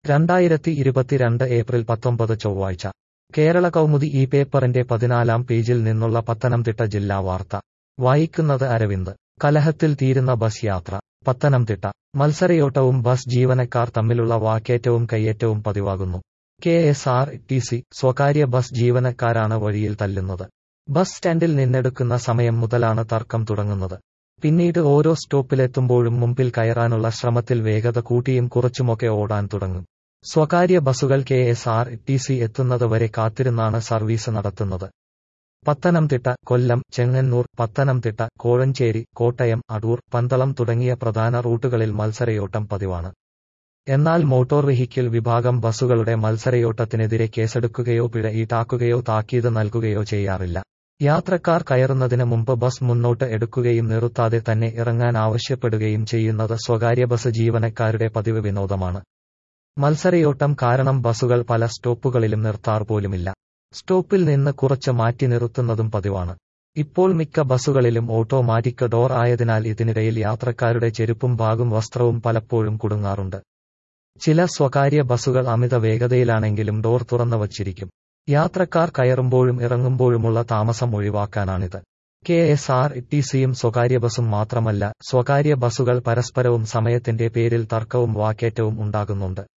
രണ്ടായിരത്തി ഇരുപത്തിരണ്ട് ഏപ്രിൽ പത്തൊമ്പത് ചൊവ്വാഴ്ച കേരള കൗമുദി ഈ പേപ്പറിന്റെ പതിനാലാം പേജിൽ നിന്നുള്ള പത്തനംതിട്ട ജില്ലാ വാർത്ത വായിക്കുന്നത് അരവിന്ദ് കലഹത്തിൽ തീരുന്ന ബസ് യാത്ര പത്തനംതിട്ട മത്സരയോട്ടവും ബസ് ജീവനക്കാർ തമ്മിലുള്ള വാക്കേറ്റവും കയ്യേറ്റവും പതിവാകുന്നു K S R T C സ്വകാര്യ ബസ് ജീവനക്കാരാണ് വഴിയിൽ തല്ലുന്നത് ബസ് സ്റ്റാൻഡിൽ നിന്നെടുക്കുന്ന സമയം മുതലാണ് തർക്കം തുടങ്ങുന്നത് പിന്നീട് ഓരോ സ്റ്റോപ്പിലെത്തുമ്പോഴും മുമ്പിൽ കയറാനുള്ള ശ്രമത്തിൽ വേഗത കൂട്ടിയും കുറച്ചുമൊക്കെ ഓടാൻ തുടങ്ങും സ്വകാര്യ ബസുകൾ K S R T C എത്തുന്നത് വരെ കാത്തിരുന്നാണ് സർവീസ് നടത്തുന്നത് പത്തനംതിട്ട കൊല്ലം ചെങ്ങന്നൂർ പത്തനംതിട്ട കോഴഞ്ചേരി കോട്ടയം അടൂർ പന്തളം തുടങ്ങിയ പ്രധാന റൂട്ടുകളിൽ മത്സരയോട്ടം പതിവാണ് എന്നാൽ മോട്ടോർ വെഹിക്കിൾ വിഭാഗം ബസുകളുടെ മത്സരയോട്ടത്തിനെതിരെ കേസെടുക്കുകയോ പിഴ ഈടാക്കുകയോ താക്കീത് നൽകുകയോ ചെയ്യാറില്ല യാത്രക്കാർ കയറുന്നതിന് മുമ്പ് ബസ് മുന്നോട്ട് എടുക്കുകയും നിർത്താതെ തന്നെ ഇറങ്ങാൻ ആവശ്യപ്പെടുകയും ചെയ്യുന്നത് സ്വകാര്യ ബസ് ജീവനക്കാരുടെ പതിവ് വിനോദമാണ് മത്സരയോട്ടം കാരണം ബസുകൾ പല സ്റ്റോപ്പുകളിലും നിർത്താർ പോലുമില്ല സ്റ്റോപ്പിൽ നിന്ന് കുറച്ച് മാറ്റി നിർത്തുന്നതും പതിവാണ് ഇപ്പോൾ മിക്ക ബസുകളിലും ഓട്ടോമാറ്റിക് ഡോർ ആയതിനാൽ ഇതിനിടയിൽ യാത്രക്കാരുടെ ചെരുപ്പും ബാഗും വസ്ത്രവും പലപ്പോഴും കുടുങ്ങാറുണ്ട് ചില സ്വകാര്യ ബസുകൾ അമിത വേഗതയിലാണെങ്കിലും ഡോർ തുറന്നു വച്ചിരിക്കും യാത്രക്കാർ കയറുമ്പോഴും ഇറങ്ങുമ്പോഴുമുള്ള താമസം ഒഴിവാക്കാനാണിത് കെ എസ് ആർ ടി സിയും സ്വകാര്യ ബസും മാത്രമല്ല സ്വകാര്യ ബസുകൾ പരസ്പരവും സമയത്തിന്റെ പേരിൽ തർക്കവും വാക്കേറ്റവും ഉണ്ടാകുന്നുണ്ട്